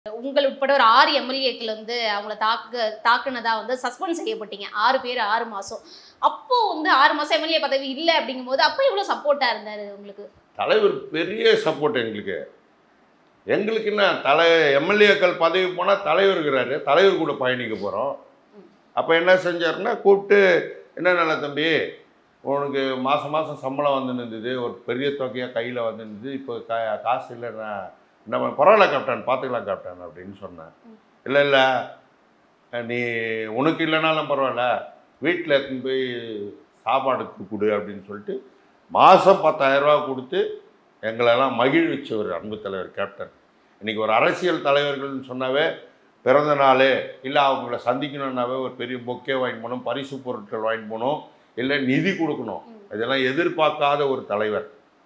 உங்கள் உட்பட ஒரு ஆறு எம்எல்ஏக்கள் வந்து அவங்கள தாக்கு தாக்குனதா வந்து சஸ்பெண்ட் செய்யப்பட்டீங்க ஆறு பேர் ஆறு மாசம் அப்போ வந்து ஆறு மாசம் எம்எல்ஏ பதவி இல்லை அப்படிங்கும்போது அப்போ இவ்வளவு சப்போர்ட்டா இருந்தாரு உங்களுக்கு தலைவர் பெரிய சப்போர்ட் எங்களுக்கு எங்களுக்கு என்ன தலை எம்எல்ஏக்கள் பதவி போனால் தலைவர் இருக்கிறாரு தலைவர் கூட பயணிக்க போகிறோம் அப்போ என்ன செஞ்சாருன்னா கூப்பிட்டு என்ன நல்ல தம்பி உனக்கு மாதம் மாதம் சம்பளம் வந்து இருந்தது ஒரு பெரிய தொகையாக கையில் வந்து இருந்தது இப்போ கா காசு இல்லை நான் நம்ம பரவாயில்ல கேப்டன் பார்த்துக்கலாம் கேப்டன் அப்படின்னு சொன்னேன் இல்லை இல்லை நீ உனக்கு இல்லைனாலும் பரவாயில்ல வீட்டில் எடுத்துன்னு போய் சாப்பாடுக்கு கொடு அப்படின்னு சொல்லிட்டு மாதம் பத்தாயிரரூபா கொடுத்து எங்களெல்லாம் மகிழ்விச்சவர் அன்பு தலைவர் கேப்டன் இன்னைக்கு ஒரு அரசியல் தலைவர்கள்னு சொன்னாவே பிறந்த நாள் இல்லை அவங்கள சந்திக்கணுன்னாவே ஒரு பெரிய பொக்கே வாங்கிட்டு போகணும் பரிசு பொருட்கள் வாங்கிட்டு போகணும் இல்லை நிதி கொடுக்கணும் இதெல்லாம் எதிர்பார்க்காத ஒரு தலைவர்